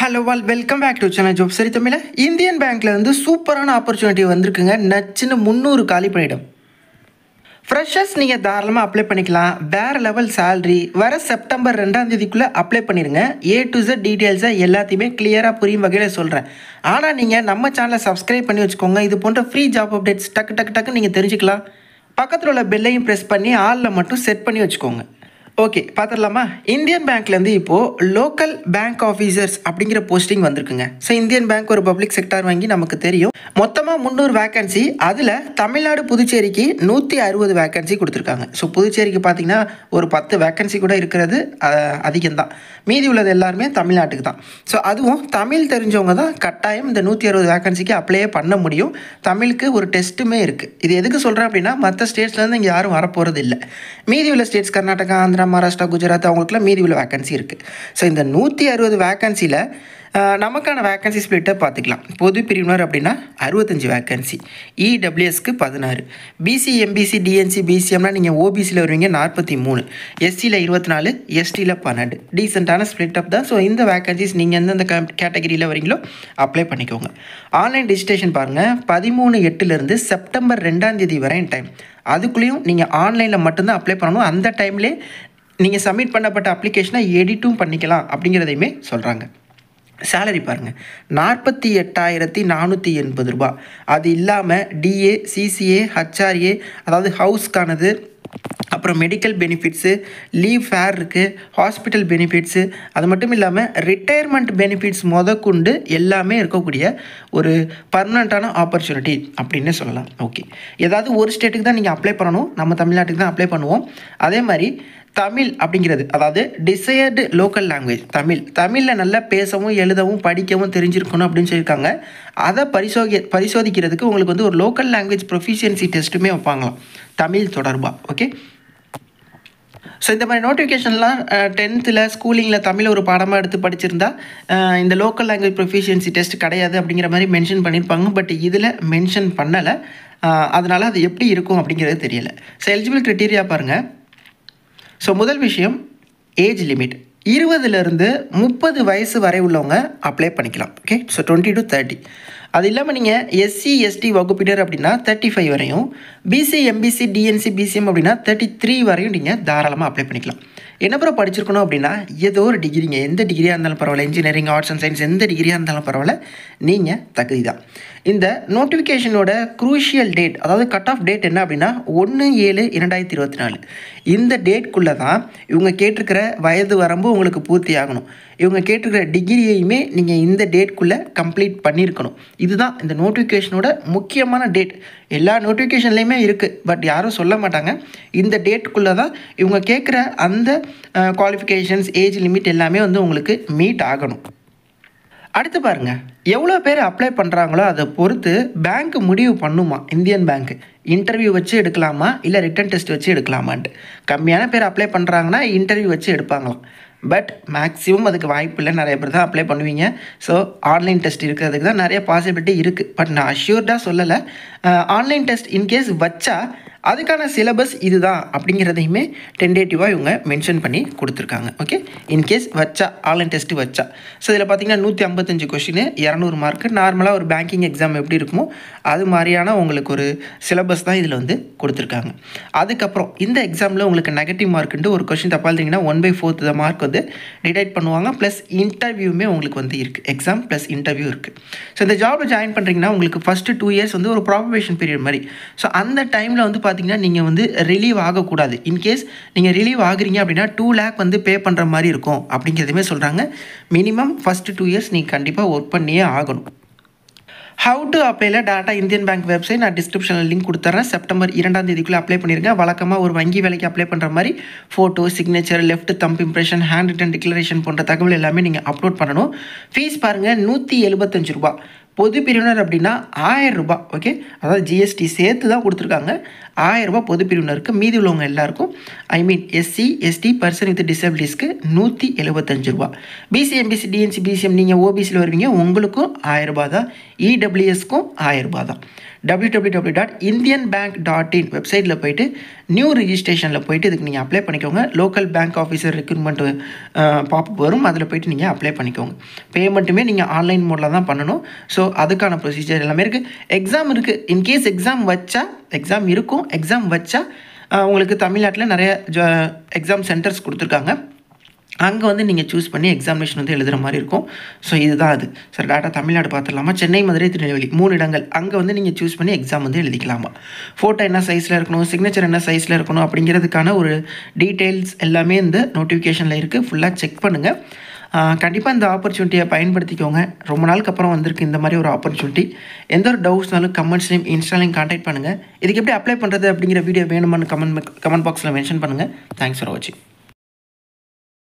hello all welcome back to channel ஜோப் சரி தமிழ இந்தியன் பேங்க்ல இருந்து சூப்பரான ஆப்பர்ச்சுனிட்டி வந்திருக்குங்க நச்சுன்னு முந்நூறு காலி பண்ணிடும் ஃப்ரெஷர்ஸ் நீங்கள் தாராளமாக அப்ளை பண்ணிக்கலாம் வேறு லெவல் salary வர செப்டம்பர் ரெண்டாம் தேதிக்குள்ளே அப்ளை பண்ணிடுங்க ஏ டு Z டீட்டெயில்ஸை எல்லாத்தையுமே கிளியராக புரியும் வகையில் சொல்கிறேன் ஆனால் நீங்கள் நம்ம சேனலை சப்ஸ்கிரைப் பண்ணி வச்சுக்கோங்க இது போன்ற ஃப்ரீ ஜாப் அப்டேட்ஸ் டக்கு டக்கு டக்கு நீங்கள் தெரிஞ்சுக்கலாம் பக்கத்தில் உள்ள பெல்லையும் ப்ரெஸ் பண்ணி ஆளில் மட்டும் செட் பண்ணி வச்சுக்கோங்க ஓகே பார்த்துடலாமா இந்தியன் பேங்க்லேருந்து இப்போது லோக்கல் பேங்க் ஆஃபீஸர்ஸ் அப்படிங்கிற போஸ்டிங் வந்திருக்குங்க ஸோ இந்தியன் பேங்க் ஒரு பப்ளிக் செக்டார் வங்கி நமக்கு தெரியும் மொத்தமாக முந்நூறு வேகன்சி அதில் தமிழ்நாடு புதுச்சேரிக்கு நூற்றி அறுபது வேகன்சி கொடுத்துருக்காங்க ஸோ புதுச்சேரிக்கு பார்த்தீங்கன்னா ஒரு பத்து வேகன்சி கூட இருக்கிறது அதிகம்தான் மீதி உள்ளது எல்லாருமே தமிழ்நாட்டுக்கு தான் ஸோ அதுவும் தமிழ் தெரிஞ்சவங்க தான் கட்டாயம் இந்த நூற்றி அறுபது வேகன்சிக்கு அப்ளையே பண்ண முடியும் தமிழுக்கு ஒரு டெஸ்ட்டுமே இருக்குது இது எதுக்கு சொல்கிறேன் அப்படின்னா மற்ற ஸ்டேட்ஸ்லேருந்து இங்கே யாரும் வரப்போகிறது இல்லை மீதி உள்ள ஸ்டேட்ஸ் கர்நாடகா ஆந்திரா மகாராஷ்டிரா குஜராத் அவங்களுக்குலாம் மீதி உள்ள வேகன்சி இருக்குது ஸோ இந்த நூற்றி அறுபது வேகன்சியில் நமக்கான வேகன்சி ஸ்பிளிட்டை பார்த்துக்கலாம் பொது பிரிவினர் அப்படின்னா அறுபத்தஞ்சு வேகன்சி இடபிள்யூஎஸ்க்கு பதினாறு பிசி எம்பிசி டிஎன்சி பிசிஎம்னா நீங்கள் ஓபிசியில் வருவீங்க நாற்பத்தி மூணு எஸ்சியில் இருபத்தி நாலு எஸ்டியில் பன்னெண்டு டீசெண்டான ஸ்பிளிட் அப் தான் ஸோ இந்த வேகன்சிஸ் நீங்கள் எந்தெந்த கேட்டகரியில் வரீங்களோ அப்ளை பண்ணிக்கோங்க ஆன்லைன் ரெஜிஸ்ட்ரேஷன் பாருங்கள் பதிமூணு எட்டுலேருந்து செப்டம்பர் ரெண்டாம் தேதி வரை டைம் அதுக்குள்ளேயும் நீங்கள் ஆன்லைனில் மட்டும்தான் அப்ளை பண்ணணும் அந்த டைம்லேயே நீங்கள் சப்மிட் பண்ணப்பட்ட அப்ளிகேஷனை எடிட்டும் பண்ணிக்கலாம் அப்படிங்கிறதையுமே சொல்கிறாங்க சேலரி பாருங்கள் நாற்பத்தி எட்டாயிரத்தி நானூற்றி எண்பது ரூபா அது இல்லாமல் டிஏ சிசிஏ ஹச்ஆர்ஏ அதாவது ஹவுஸ்க்கானது அப்புறம் மெடிக்கல் பெனிஃபிட்ஸு லீவ் ஃபேர் இருக்குது ஹாஸ்பிட்டல் பெனிஃபிட்ஸு அது மட்டும் இல்லாமல் ரிட்டையர்மெண்ட் பெனிஃபிட்ஸ் முதற்கொண்டு எல்லாமே இருக்கக்கூடிய ஒரு பர்மனண்ட்டான ஆப்பர்ச்சுனிட்டி அப்படின்னு சொல்லலாம் ஓகே ஏதாவது ஒரு ஸ்டேட்டுக்கு தான் நீங்கள் அப்ளை பண்ணணும் நம்ம தமிழ்நாட்டுக்கு தான் அப்ளை பண்ணுவோம் அதே மாதிரி தமிழ் அப்படிங்கிறது அதாவது டிசையர்டு லோக்கல் லாங்குவேஜ் தமிழ் தமிழில் நல்லா பேசவும் எழுதவும் படிக்கவும் தெரிஞ்சிருக்கணும் அப்படின்னு சொல்லியிருக்காங்க அதை பரிசோகி பரிசோதிக்கிறதுக்கு உங்களுக்கு வந்து ஒரு லோக்கல் லாங்குவேஜ் ப்ரொஃபிஷியன்சி டெஸ்ட்டுமே வைப்பாங்களாம் தமிழ் தொடர்பாக ஓகே ஸோ இந்த மாதிரி நோட்டிஃபிகேஷன்லாம் டென்த்தில் ஸ்கூலிங்கில் தமிழ் ஒரு பாடமாக எடுத்து படிச்சிருந்தா அஹ், இந்த லோக்கல் லாங்குவேஜ் ப்ரொஃபிஷியன்சி டெஸ்ட் கிடையாது அப்படிங்கிற மாதிரி மென்ஷன் பண்ணியிருப்பாங்க பட் இதில் மென்ஷன் பண்ணலை அதனால் அது எப்படி இருக்கும் அப்படிங்கிறது தெரியல ஸோ எலிஜிபிள் க்ரைட்டீரியா பாருங்கள் ஸோ முதல் விஷயம் ஏஜ் லிமிட் இருபதுலேருந்து முப்பது வயசு வரை உள்ளவங்க அப்ளை பண்ணிக்கலாம் okay so twenty to thirty அது இல்லாமல் நீங்கள் எஸ்சி எஸ்டி வகுப்பினர் அப்படின்னா தேர்ட்டி ஃபைவ் வரையும் பிசி எம்பிசி டிஎன்சி பிசிஎம் அப்படின்னா தேர்ட்டி த்ரீ வரையும் நீங்கள் தாராளமாக அப்ளை பண்ணிக்கலாம் என்ன ப்ரோ படிச்சிருக்கணும் அப்படின்னா ஏதோ ஒரு டிகிரிங்க எந்த டிகிரியாக இருந்தாலும் பரவாயில்ல இன்ஜினியரிங் ஆர்ட்ஸ் அண்ட் சயின்ஸ் எந்த டிகிரியாக இருந்தாலும் பரவாயில்ல நீங்கள் தகுதி தான் இந்த நோட்டிஃபிகேஷனோட க்ரூஷியல் டேட் அதாவது கட் ஆஃப் டேட் என்ன அப்படின்னா ஒன்று ஏழு இரண்டாயிரத்தி இருபத்தி நாலு இந்த டேட்குள்ளே தான் இவங்க கேட்டிருக்கிற வயது வரம்பு உங்களுக்கு பூர்த்தி ஆகணும் இவங்க கேட்டிருக்கிற டிகிரியையுமே நீங்கள் இந்த டேட்குள்ளே கம்ப்ளீட் பண்ணியிருக்கணும் இதுதான் இந்த நோட்டிஃபிகேஷனோட முக்கியமான டேட் எல்லா நோட்டிஃபிகேஷன்லேயுமே இருக்குது பட் யாரும் சொல்ல மாட்டாங்க இந்த டேட்டுக்குள்ளே தான் இவங்க கேட்குற அந்த குவாலிஃபிகேஷன்ஸ் ஏஜ் லிமிட் எல்லாமே வந்து உங்களுக்கு மீட் ஆகணும் அடுத்து பாருங்க எவ்வளோ பேர் அப்ளை பண்ணுறாங்களோ அதை பொறுத்து பேங்க் முடிவு பண்ணுமா இந்தியன் பேங்க் இன்டர்வியூ வச்சு எடுக்கலாமா இல்லை ரிட்டன் டெஸ்ட் வச்சு எடுக்கலாமான்ட்டு கம்மியான பேர் அப்ளை பண்ணுறாங்கன்னா இன்டர்வியூ வச்சு எடுப்பாங்களாம் பட் மேக்ஸிமம் அதுக்கு வாய்ப்பு இல்லை நிறைய பேர் தான் அப்ளை பண்ணுவீங்க ஸோ ஆன்லைன் டெஸ்ட் இருக்கிறதுக்கு தான் நிறைய பாசிபிலிட்டி இருக்குது பட் நான் அஷ்யூர்டாக சொல்லலை ஆன்லைன் டெஸ்ட் இன்கேஸ் வச்சா அதுக்கான சிலபஸ் இதுதான் அப்படிங்கிறதையுமே டென்டேட்டிவாக இவங்க மென்ஷன் பண்ணி கொடுத்துருக்காங்க ஓகே இன்கேஸ் வச்சா ஆன்லைன் டெஸ்ட்டு வச்சா ஸோ இதில் பார்த்தீங்கன்னா நூற்றி ஐம்பத்தஞ்சு கொஷின் இரநூறு மார்க்கு நார்மலாக ஒரு பேங்கிங் எக்ஸாம் எப்படி இருக்குமோ அது மாதிரியான உங்களுக்கு ஒரு சிலபஸ் தான் இதில் வந்து கொடுத்துருக்காங்க அதுக்கப்புறம் இந்த எக்ஸாமில் உங்களுக்கு நெகட்டிவ் மார்க்குன்ட்டு ஒரு கொஷின் தப்பா இருந்தீங்கன்னா one by fourth the mark வந்து டிடைட் பண்ணுவாங்க ப்ளஸ் இன்டர்வியூமே உங்களுக்கு வந்து இருக்குது எக்ஸாம் ப்ளஸ் இன்டர்வியூ இருக்குது ஸோ இந்த ஜாபில் ஜாயின் பண்ணுறீங்கன்னா உங்களுக்கு ஃபஸ்ட்டு டூ இயர்ஸ் வந்து ஒரு ப்ராபவேஷன் பீரியட் மாதிரி ஸோ அந்த டைமில் வந்து பார்த்தீங்கன்னா நீங்கள் வந்து ரிலீவ் ஆகக்கூடாது இன்கேஸ் நீங்கள் ரிலீவ் ஆகுறீங்க அப்படின்னா டூ லேக் வந்து பே பண்ணுற மாதிரி இருக்கும் அப்படிங்கிறதுமே சொல்கிறாங்க மினிமம் ஃபஸ்ட்டு டூ இயர்ஸ் நீங்கள் கண்டிப்பாக ஒர்க் பண்ணியே ஆகணும் ஹவு டு அப்ளைல டேட்டா இந்தியன் பேங்க் வெப்சைட் நான் டிஸ்கிரிப்ஷனில் லிங்க் கொடுத்துட்றேன் செப்டம்பர் இரண்டாம் தேதிக்குள்ளே அப்ளை பண்ணிருங்க வழக்கமாக ஒரு வங்கி வேலைக்கு அப்ளை பண்ணுற மாதிரி photo signature left thumb impression hand written declaration போன்ற தகவல் எல்லாமே நீங்கள் அப்லோட் பண்ணணும் ஃபீஸ் பாருங்கள் நூற்றி எழுபத்தஞ்சு ரூபா பொது பிரிவினர் அப்படின்னா ஆயிரம் ரூபாய் ஓகே அதாவது ஜிஎஸ்டி சேர்த்து தான் கொடுத்துருக்காங்க ஆயிரரூபா பொது பிரிவினருக்கு மீதி உள்ளவங்க எல்லாருக்கும் I mean SC ST person with டிசபிலிட்டிஸ்க்கு நூற்றி எழுபத்தஞ்சு ரூபா பிசி எம்பிசி டிஎன்சி பிசிஎம் நீங்கள் ஓபிசியில் வருவீங்க உங்களுக்கும் ஆயிரரூபா தான் இடபிள்யூஎஸ்க்கும் ஆயிரரூபா தான் W W W dot Indian bank dot in வெப்சைட்டில் போயிட்டு நியூ ரிஜிஸ்ட்ரேஷனில் போயிட்டு இதுக்கு நீங்கள் அப்ளை பண்ணிக்கோங்க local bank officer recruitment popup வரும் அதில் போயிட்டு நீங்கள் அப்ளை பண்ணிக்கோங்க பேமெண்ட்டுமே நீங்கள் ஆன்லைன் மோடில் தான் பண்ணணும் ஸோ அதுக்கான ப்ரொசீஜர் எல்லாமே இருக்குது எக்ஸாம் இருக்குது இன்கேஸ் எக்ஸாம் வச்சா எக்ஸாம் இருக்கும் எக்ஸாம் வச்சா ஆஹ், உங்களுக்கு தமிழ்நாட்டில் நிறைய ஜ எக்ஸாம் சென்டர்ஸ் கொடுத்துருக்காங்க அங்கே வந்து நீங்கள் சூஸ் பண்ணி எக்ஸாமினேஷன் வந்து எழுதுகிற மாதிரி இருக்கும் ஸோ இதுதான் அது சார் டேட்டா தமிழ்நாடு பார்த்துடலாமா சென்னை மதுரை திருநெல்வேலி மூணு இடங்கள் அங்கே வந்து நீங்கள் சூஸ் பண்ணி எக்ஸாம் வந்து எழுதிக்கலாமா ஃபோட்டோ என்ன சைஸில் இருக்கணும் சிக்னேச்சர் என்ன சைஸில் இருக்கணும் அப்படிங்கிறதுக்கான ஒரு டீட்டெயில்ஸ் எல்லாமே இந்த நோட்டிஃபிகேஷனில் இருக்குது ஃபுல்லாக செக் பண்ணுங்கள் கண்டிப்பாக இந்த ஆப்பர்ச்சுனிட்டியை பயன்படுத்திக்கோங்க ரொம்ப நாளுக்கு அப்புறம் வந்திருக்கு இந்த மாதிரி ஒரு ஆப்பர்ச்சுனிட்டி எந்த ஒரு டவுட்ஸ்னாலும் கமெண்ட்ஸ்லையும் இன்ஸ்டாலையும் காண்டாக்ட் பண்ணுங்கள் இதுக்கு எப்படி அப்ளை பண்ணுறது அப்படிங்கிற வீடியோ வேணுமான்னு கமெண்ட் கமெண்ட் பாக்ஸில் மென்ஷன் பண்ணுங்கள் தேங்க்ஸ் ஃபார் வாட்சிங்